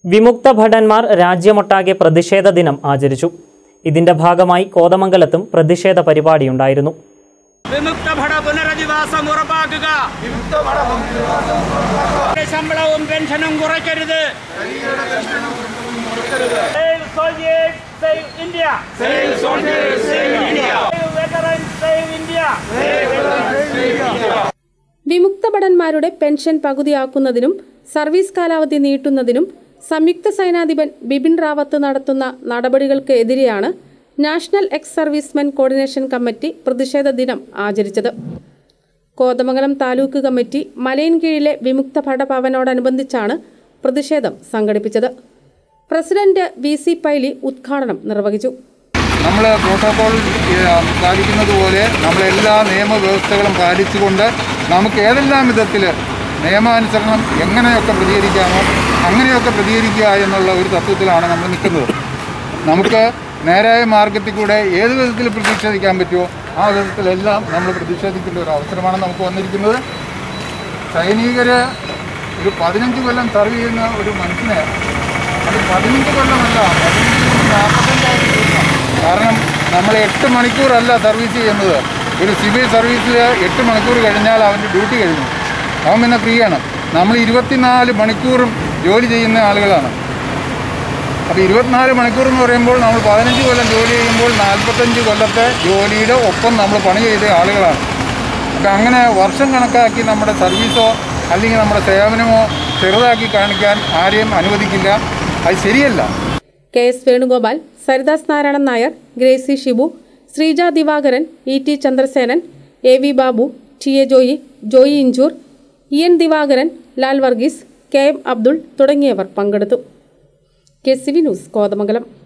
വിമുക്ത ഭടന്മാർ രാജ്യമൊട്ടാകെ പ്രതിഷേധ ദിനം ആചരിച്ചു ഇതിന്റെ ഭാഗമായി കോതമംഗലത്തും പ്രതിഷേധ പരിപാടിയുണ്ടായിരുന്നു വിമുക്ത ഭട പുനരധിവാസം ഉറപ്പാക്കുക ശമ്പളവും പെൻഷനും കുറയ്ക്കരുത് Save soldiers, save India. Save veterans, save India. വിമുക്ത ഭടന്മാരുടെ പെൻഷൻ പകുതിയാക്കുന്നതിനും സർവീസ് കാലാവധി നീട്ടുന്നതിനും സംയുക്ത സൈനാധിപൻ ബിപിൻ റാവത്ത് നടത്തുന്ന നടപടികൾക്ക് എതിരെയാണ് national ex servicemen coordination committee പ്രതിഷേധ ദിനം ആചരിച്ചത് കോതമംഗലം താലൂക്ക് കമ്മിറ്റി മലയൻകീഴിലെ വിമുക്ത ഭടഭവനോടനുബന്ധിച്ചാണ് പ്രതിഷേധം സംഘടിപ്പിച്ചത് പ്രസിഡന്റ് വി സി പൈലി ഉദ്ഘാടനം നിർവഹിച്ചു നമ്മൾ പ്രോട്ടോകോൾ ഏഹ്, പാലിക്കുന്നത് പോലെ നമ്മളെല്ലാ നിയമവ്യവസ്ഥകളും പാലിച്ചുകൊണ്ട് നമുക്ക് ഏതെല്ലാം വിധത്തിൽ നിയമാനുസരണം എങ്ങനെയൊക്കെ പ്രതികരിക്കാമോ അങ്ങനെയൊക്കെ പ്രതികരിക്കുക എന്നുള്ള ഒരു തത്വത്തിലാണ് നമ്മൾ നിൽക്കുന്നത് നമുക്ക് നേരായ മാർഗത്തിൽ കൂടെ ഏത് വിധത്തിൽ പ്രതിഷേധിക്കാൻ പറ്റുമോ ആ വിധത്തിലെല്ലാം നമ്മൾ പ്രതിഷേധിക്കേണ്ട ഒരു അവസരമാണ് നമുക്ക് വന്നിരിക്കുന്നത് സൈനികർ ഒരു പതിനഞ്ച് കൊല്ലം സർവ് ചെയ്യുന്ന ഒരു മനുഷ്യനെ അത് പതിനഞ്ച് കൊല്ലമല്ല പതിനഞ്ച് നാൽപ്പത്തഞ്ചായിരം രൂപ കാരണം നമ്മൾ എട്ട് മണിക്കൂറല്ല സർവീസ് ചെയ്യുന്നത് ഒരു സിവിൽ സർവീസിൽ എട്ട് മണിക്കൂർ കഴിഞ്ഞാൽ അവൻ്റെ ഡ്യൂട്ടി കഴിഞ്ഞു അവൻ പിന്നെ ഫ്രീ ആണ് നമ്മൾ ഇരുപത്തിനാല് മണിക്കൂറും ജോലി ചെയ്യുന്ന ആളുകളാണ് അപ്പോൾ ഇരുപത്തിനാല് മണിക്കൂർ എന്ന് പറയുമ്പോൾ നമ്മൾ പതിനഞ്ച് കൊല്ലം ജോലി ചെയ്യുമ്പോൾ നാൽപ്പത്തഞ്ച് കൊല്ലത്തെ ജോലിയുടെ ഒപ്പം നമ്മൾ പണി ചെയ്ത ആളുകളാണ് അപ്പം അങ്ങനെ വർഷം കണക്കാക്കി നമ്മുടെ സർവീസോ അല്ലെങ്കിൽ നമ്മുടെ സേവനമോ ചെറുതാക്കി കാണിക്കാൻ ആരെയും അനുവദിക്കില്ല അത് ശരിയല്ല K S Venugopal Saridas Narayanan Nair Gracy Shibu Sreeja Divakaran E T Chandrasenan A V Babu T A Joy Joy Inchoor E N Divakaran Lal Varghese K M Abdul തുടങ്ങിയവർ പങ്കെടുത്തു K C V news Kothamangalam